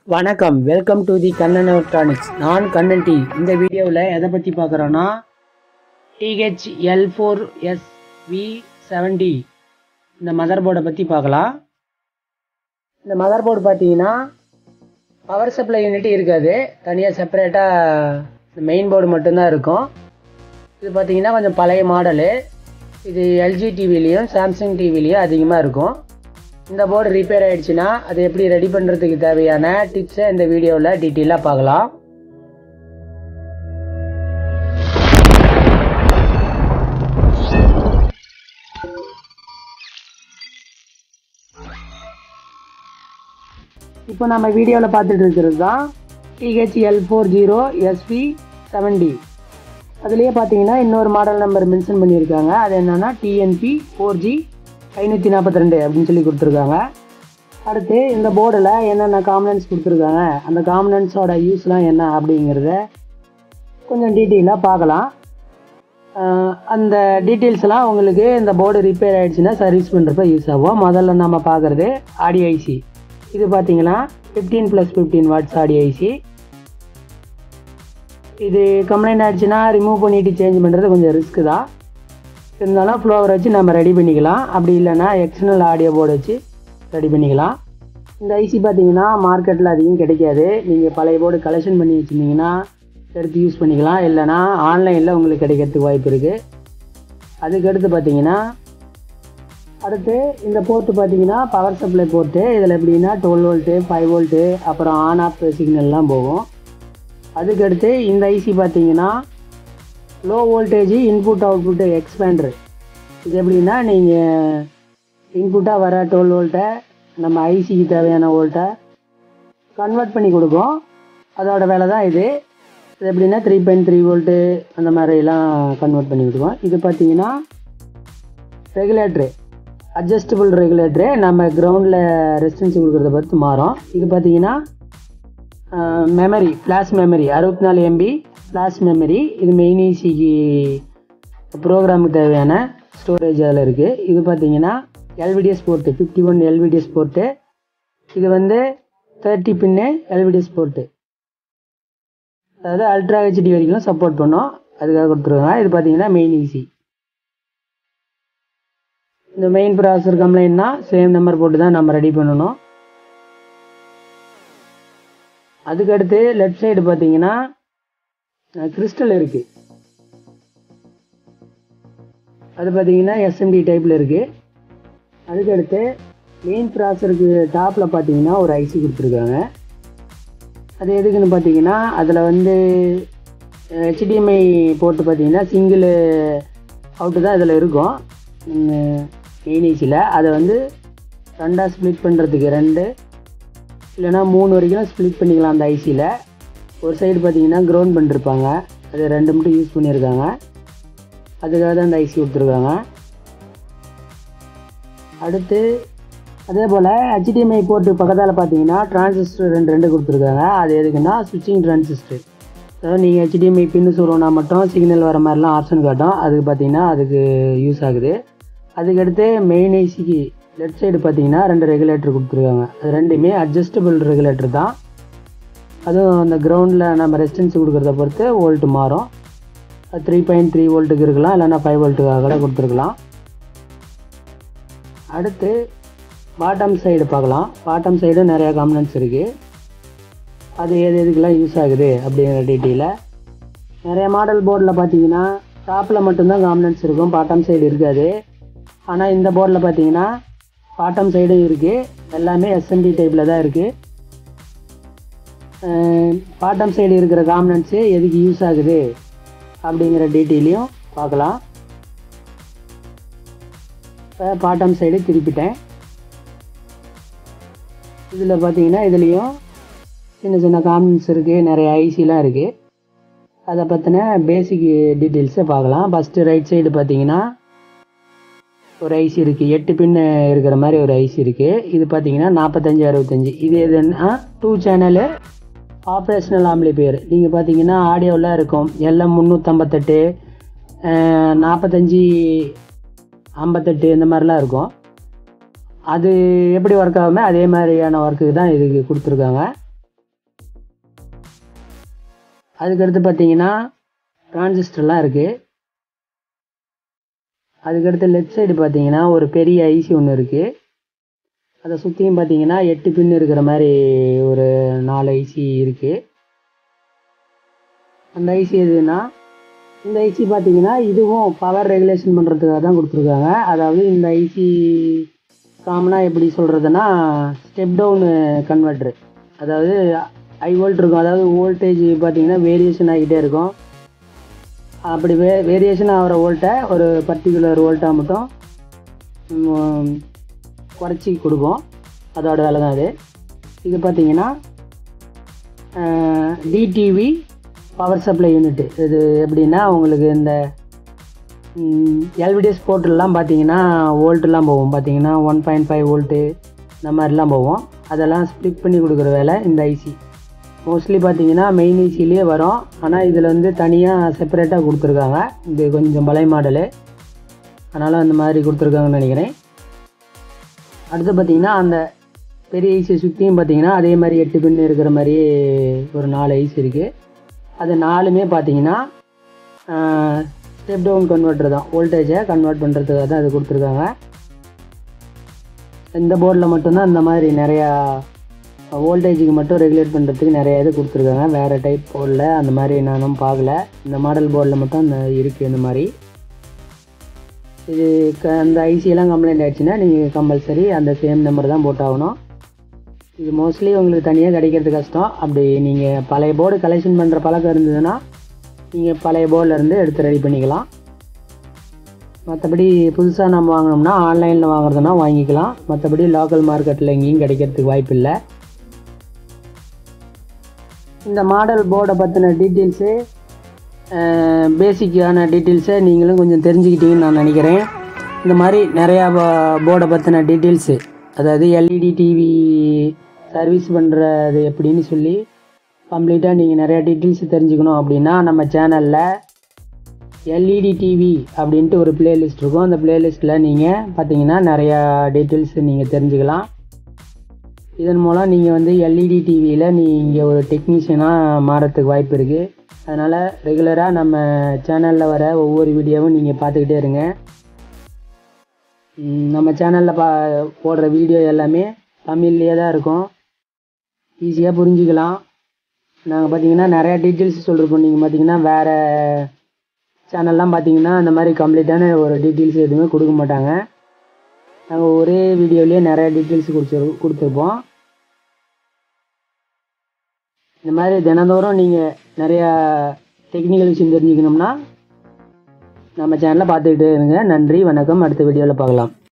வணக்கம் welcome to the Kannan electronics நான் Kannan D இந்த வீடியோவில் எதை பற்றி பார்க்குறோன்னா D H L four S V seventy இந்த மதர் போர்டை பற்றி பார்க்கலாம் இந்த மதர் போர்டு பார்த்தீங்கன்னா பவர் சப்ளை யூனிட் இருக்காது தனியாக செப்பரேட்டாக இந்த மெயின் போர்டு மட்டும்தான் இருக்கும் இது பார்த்தீங்கன்னா கொஞ்சம் பழைய மாடலு இது எல்ஜி டிவிலையும் சாம்சங் டிவிலையும் அதிகமாக இருக்கும் இந்த போர்டு ரிப்பேர் ஆயிடுச்சுன்னா அதை எப்படி ரெடி பண்ணுறதுக்கு தேவையான டிப்ஸை இந்த வீடியோவில் டீட்டெயிலாக பார்க்கலாம் இப்போ நம்ம வீடியோவில் பார்த்துட்டு இருக்கிறது தான் D H L four zero S P seventy அதுலேயே பார்த்தீங்கன்னா இன்னொரு மாடல் நம்பர் மென்ஷன் பண்ணியிருக்காங்க அது என்னன்னா டிஎன்பி ஃபோர் ஜி ஐநூற்றி நாற்பத்தி ரெண்டு அப்படின்னு சொல்லி கொடுத்துருக்காங்க அடுத்து இந்த போர்டில் என்னென்ன காம்பனன்ஸ் கொடுத்துருக்காங்க அந்த காம்பனன்ஸோட யூஸ்லாம் என்ன அப்படிங்கிறத கொஞ்சம் டீட்டெயிலாக பார்க்கலாம் அஹ் அந்த டீட்டெயில்ஸ்லாம் உங்களுக்கு இந்த போர்டு ரிப்பேர் ஆகிடுச்சுன்னா சர்வீஸ் பண்ணுறப்ப யூஸ் ஆகும் முதல்ல நம்ம பார்க்குறது ஆடியோ ஐசி இது பார்த்தீங்கன்னா fifteen plus fifteen watts audio IC இது கம்ப்ளைண்ட் ஆயிடுச்சுன்னா ரிமூவ் பண்ணிட்டு சேஞ்ச் பண்ணுறது கொஞ்சம் ரிஸ்க்கு தான் இருந்தாலும் ஃப்ளோவர் வச்சு நம்ம ரெடி பண்ணிக்கலாம் அப்படி இல்லைன்னா எக்ஸ்டர்னல் ஆடியோ போர்டு வச்சு ரெடி பண்ணிக்கலாம் இந்த ஐசி பார்த்தீங்கன்னா மார்க்கெட்டில் அதிகம் கிடைக்காது நீங்கள் பழைய போர்டு கலெக்ஷன் பண்ணி வச்சுருந்தீங்கன்னா எடுத்து யூஸ் பண்ணிக்கலாம் இல்லைன்னா ஆன்லைனில் உங்களுக்கு கிடைக்கிறதுக்கு வாய்ப்பு இருக்குது அதுக்கடுத்து பார்த்தீங்கன்னா அடுத்து இந்த போர்ட்டு பார்த்தீங்கன்னா பவர் சப்ளை போர்ட்டு இதில் எப்படின்னா டுவெல் வோல்ட்டு ஃபைவ் வோல்ட்டு அப்புறம் ஆன் ஆஃப் சிக்னல்லாம் போகும் அதுக்கடுத்து இந்த ஐசி பார்த்தீங்கன்னா low voltage input output expander இது எப்படின்னா நீங்கள் இன்புட்டாக வர டுவெல் வோல்ட்டை நம்ம ஐசிக்கு தேவையான வோல்ட்டை கன்வெர்ட் பண்ணி கொடுக்கும் அதோட வேலை தான் இது இது எப்படின்னா த்ரீ பாயிண்ட் த்ரீ வோல்ட்டு அந்த மாதிரிலாம் கன்வெர்ட் பண்ணி கொடுக்கும் இது பார்த்தீங்கன்னா ரெகுலேட்ரு அட்ஜஸ்டபிள் ரெகுலேட்ரு நம்ம கிரவுண்டில் ரெசிஸ்டன்ஸ் கொடுக்குறத பொறுத்து மாறும் இது பார்த்தீங்கன்னா மெமரி ஃப்ளாஷ் மெமரி அறுபத்தி நாலு எம்பி ஃப்ளாஷ் மெமரி இது மெயின் ஈசிக்கு ப்ரோக்ராமுக்கு தேவையான ஸ்டோரேஜ் அதில் இருக்குது இது பார்த்தீங்கன்னா LVDS port fifty one LVDS port இது வந்து தேர்ட்டி பின்னு எல்விடிஎஸ் போர்ட்டு அதாவது அல்ட்ரா ஹெச்டி வரைக்கும் சப்போர்ட் பண்ணும் அதுக்காக கொடுத்துருக்காங்க இது பார்த்தீங்கன்னா மெயின் ஈசி இந்த மெயின் ப்ராசஸர் கம்ப்ளைண்ட்னா சேம் நம்பர் போட்டு தான் நம்ம ரெடி பண்ணணும் அதுக்கடுத்து லெஃப்ட் சைடு பார்த்தீங்கன்னா கிறிஸ்டல் இருக்குது அது பார்த்தீங்கன்னா எஸ்எம்டி டைப்பில் இருக்குது அதுக்கடுத்து மெயின் ப்ராசருக்கு டாப்பில் பார்த்தீங்கன்னா ஒரு ஐசி கொடுத்துருக்காங்க அது எதுக்குன்னு பார்த்தீங்கன்னா அதில் வந்து ஹெச்டிஎம்ஐ போட்டு பார்த்தீங்கன்னா சிங்கிள் அவுட்டு தான் இதில் இருக்கும் மெயின் ஐசியில் அதை வந்து ரெண்டாக ஸ்ப்ளிட் பண்ணுறதுக்கு ரெண்டு இல்லைனா மூணு வரைக்கும் ஸ்ப்ளிட் பண்ணிக்கலாம் அந்த ஐசியில் ஒரு சைடு பார்த்தீங்கன்னா கிரவுண்ட் பண்ணிருப்பாங்க அது ரெண்டு மட்டும் யூஸ் பண்ணியிருக்காங்க அதுக்காக தான் அந்த ஐசி கொடுத்துருக்காங்க அடுத்து அதே போல் ஹெச்டிஎம்ஐ போர்ட்டு பக்கத்தால் பார்த்தீங்கன்னா டிரான்சிஸ்டர் ரெண்டு ரெண்டு கொடுத்துருக்காங்க அது எதுக்குன்னா ஸ்விட்சிங் டிரான்சிஸ்டர் அதாவது நீங்கள் ஹெச்டிஎம்ஐ பின்னு சொல்கிறோன்னா மட்டும் சிக்னல் வர மாதிரிலாம் ஆப்ஷன் காட்டும் அதுக்கு பார்த்தீங்கன்னா அதுக்கு யூஸ் ஆகுது அதுக்கடுத்து மெயின் ஐசிக்கு லெஃப்ட் சைடு பார்த்தீங்கன்னா ரெண்டு ரெகுலேட்டர் கொடுத்துருக்காங்க அது ரெண்டுமே அட்ஜஸ்டபிள் ரெகுலேட்டர் தான் அதுவும் அந்த கிரவுண்டில் நம்ம ரெசிஸ்டன்ஸ் கொடுக்குறத பொறுத்து வோல்ட்டு மாறும் அது த்ரீ பாயிண்ட் த்ரீ வோல்ட்டுக்கு இருக்கலாம் இல்லைன்னா ஃபைவ் வோல்ட்டுக்காக கூட கொடுத்துருக்கலாம் அடுத்து பாட்டம் சைடு பார்க்கலாம் பாட்டம் சைடு நிறையா காம்பனன்ஸ் இருக்குது அது எது எதுக்கெல்லாம் யூஸ் ஆகுது அப்படிங்கிற டீட்டெயிலை நிறைய மாடல் போர்டில் பார்த்தீங்கன்னா டாப்பில் மட்டும்தான் காம்பனன்ஸ் இருக்கும் பாட்டம் சைடு இருக்காது ஆனால் இந்த போர்டில் பார்த்தீங்கன்னா பாட்டம் சைடும் இருக்குது எல்லாமே எஸ்எம்டி டைப்பில் தான் இருக்குது பாட்டம் சைடு இருக்கிற காம்பனன்ஸு எதுக்கு யூஸ் ஆகுது அப்படிங்கிற டீட்டெயிலையும் பார்க்கலாம் இப்போ பாட்டம் சைடு திருப்பிட்டேன் இதில் பார்த்தீங்கன்னா இதுலேயும் சின்ன சின்ன காம்பனன்ஸ் இருக்குது நிறைய ஐசிலாம் இருக்குது அதை பற்றின பேசிக் டீட்டெயில்ஸை பார்க்கலாம் ஃபஸ்ட்டு ரைட் சைடு பார்த்தீங்கன்னா ஒரு ஐசி இருக்குது எட்டு பின்னு இருக்கிற மாதிரி ஒரு ஐசி இருக்குது இது பார்த்தீங்கன்னா நாற்பத்தஞ்சு அறுபத்தஞ்சு இது எதுன்னா டூ சேனலு ஆப்ரேஷனல் ஆம்பிளிஃபையர் நீங்கள் பார்த்தீங்கன்னா ஆடியோவில் இருக்கும் எல்லாம் முந்நூற்றம்பத்தெட்டு நாற்பத்தஞ்சி ஐம்பத்தெட்டு இந்த மாதிரிலாம் இருக்கும் அது எப்படி ஒர்க் ஆகுமே அதே மாதிரியான ஒர்க்குக்கு தான் இதுக்கு கொடுத்துருக்காங்க அதுக்கடுத்து பார்த்தீங்கன்னா டிரான்சிஸ்டர்லாம் இருக்குது அதுக்கடுத்து லெஃப்ட் சைடு பார்த்தீங்கன்னா ஒரு பெரிய ஐசி ஒன்று இருக்குது அதை சுற்றியும் பார்த்தீங்கன்னா எட்டு பின் இருக்கிற மாதிரி ஒரு நாலு ஐசி இருக்குது அந்த ஐசி எதுனா இந்த ஐசி பார்த்தீங்கன்னா இதுவும் பவர் ரெகுலேஷன் பண்ணுறதுக்காக தான் கொடுத்துருக்காங்க அதாவது இந்த ஐசி காமனாக எப்படி சொல்கிறதுனா ஸ்டெப் டவுனு கன்வெர்ட்ரு அதாவது ஹை வோல்ட் இருக்கும் அதாவது வோல்டேஜ் பார்த்தீங்கன்னா வேரியேஷன் ஆகிட்டே இருக்கும் அப்படி வே வேரியேஷன் ஆகிற வோல்ட்டை ஒரு பர்டிகுலர் வோல்ட்டாக மட்டும் ம், குறைச்சி கொடுக்கும் அதோட வேலை தான் அது இது பார்த்தீங்கன்னா டிடிவி பவர் சப்ளை யூனிட் இது எப்படின்னா உங்களுக்கு இந்த எல்விடிஎஸ் போர்ட்டெல்லாம் பார்த்தீங்கன்னா வோல்ட்டுலாம் போகும் பார்த்தீங்கன்னா ஒன் பாயிண்ட் ஃபைவ் வோல்ட்டு இந்த மாதிரிலாம் போகும் அதெல்லாம் ஸ்ப்ளிட் பண்ணி கொடுக்குற வேலை இந்த ஐசி மோஸ்ட்லி பார்த்தீங்கன்னா மெயின் ஐசிலேயே வரும் ஆனால் இதில் வந்து தனியாக செப்பரேட்டாக கொடுத்துருக்காங்க இது கொஞ்சம் பழைய மாடலு அதனால் அந்த மாதிரி கொடுத்துருக்காங்கன்னு நினைக்கிறேன் அடுத்து பார்த்தீங்கன்னா அந்த பெரிய ஐசி சுற்றியும் பார்த்தீங்கன்னா அதே மாதிரி எட்டு பின் இருக்கிற மாதிரி ஒரு நாலு ஐசி இருக்குது அது நாலுமே பார்த்தீங்கன்னா ஸ்டெப் டவுன் கன்வெர்ட்டர் தான் வோல்டேஜை கன்வெர்ட் பண்ணுறதுக்காக தான் அது கொடுத்துருக்காங்க இந்த போர்டில் மட்டும்தான் இந்த மாதிரி நிறையா வோல்டேஜுக்கு மட்டும் ரெகுலேட் பண்ணுறதுக்கு நிறைய இது கொடுத்துருக்காங்க வேறு டைப் போர்டில் அந்த மாதிரி நானும் பார்க்கல இந்த மாடல் போர்டில் மட்டும் அந்த இருக்குது இந்த மாதிரி இது க அந்த ஐசியெல்லாம் கம்ப்ளைண்ட் ஆயிடுச்சுன்னா நீங்கள் கம்பல்சரி அந்த சேம் நம்பர் தான் போட்டாகணும் இது மோஸ்ட்லி உங்களுக்கு தனியாக கிடைக்கிறது கஷ்டம் அப்படி நீங்கள் பழைய போர்டு கலெக்ஷன் பண்ணுற பழக்கம் இருந்ததுன்னா நீங்கள் பழைய போர்டில் இருந்து எடுத்து ரெடி பண்ணிக்கலாம் மற்றபடி புதுசாக நம்ம வாங்கினோம்னா ஆன்லைனில் வாங்குறதுனா வாங்கிக்கலாம் மற்றபடி லோக்கல் மார்க்கெட்டில் எங்கேயும் கிடைக்கிறதுக்கு வாய்ப்பு இல்லை இந்த மாடல் போர்டை பற்றின டீட்டெயில்ஸு பேசிக்கான டீட்டெயில்ஸை நீங்களும் கொஞ்சம் தெரிஞ்சுக்கிட்டீங்கன்னு நான் நினைக்கிறேன் இந்த மாதிரி நிறையா போர்டை பற்றின டீட்டெயில்ஸு அதாவது எல்இடி டிவி சர்வீஸ் பண்ணுறது எப்படின்னு சொல்லி கம்ப்ளீட்டாக நீங்கள் நிறையா டீட்டெயில்ஸ் தெரிஞ்சுக்கணும் அப்படின்னா நம்ம சேனலில் எல்இடி டிவி அப்படின்ட்டு ஒரு பிளேலிஸ்ட் இருக்கும் அந்த பிளேலிஸ்ட்டில் நீங்கள் பார்த்தீங்கன்னா நிறையா டீட்டெயில்ஸ் நீங்கள் தெரிஞ்சுக்கலாம் இதன் மூலம் நீங்கள் வந்து எல்இடி டிவியில் நீங்கள் ஒரு டெக்னீஷியனாக மாறத்துக்கு வாய்ப்பு இருக்குது அதனால் ரெகுலராக நம்ம சேனலில் வர ஒவ்வொரு வீடியோவும் நீங்கள் பார்த்துக்கிட்டே இருங்க ம், நம்ம சேனலில் பா போடுற வீடியோ எல்லாமே தமிழ்லேயே தான் இருக்கும் ஈஸியாக புரிஞ்சுக்கலாம் நாங்கள் பார்த்தீங்கன்னா நிறையா டீட்டெயில்ஸ் சொல்லிருக்கோம் நீங்கள் பார்த்தீங்கன்னா வேறு சேனல்லாம் பார்த்தீங்கன்னா அந்த மாதிரி கம்ப்ளீட்டான ஒரு டீட்டெயில்ஸ் எதுவுமே கொடுக்க மாட்டாங்க நாங்கள் ஒரே வீடியோலேயே நிறைய டீட்டெயில்ஸ் கொடுத்துரு கொடுத்துருப்போம் இந்த மாதிரி தினந்தோறும் நீங்கள் நிறையா டெக்னிக்கல் விஷயம் தெரிஞ்சுக்கணும்னா நம்ம சேனலை பார்த்துக்கிட்டே இருங்க நன்றி வணக்கம் அடுத்த வீடியோவில் பார்க்கலாம்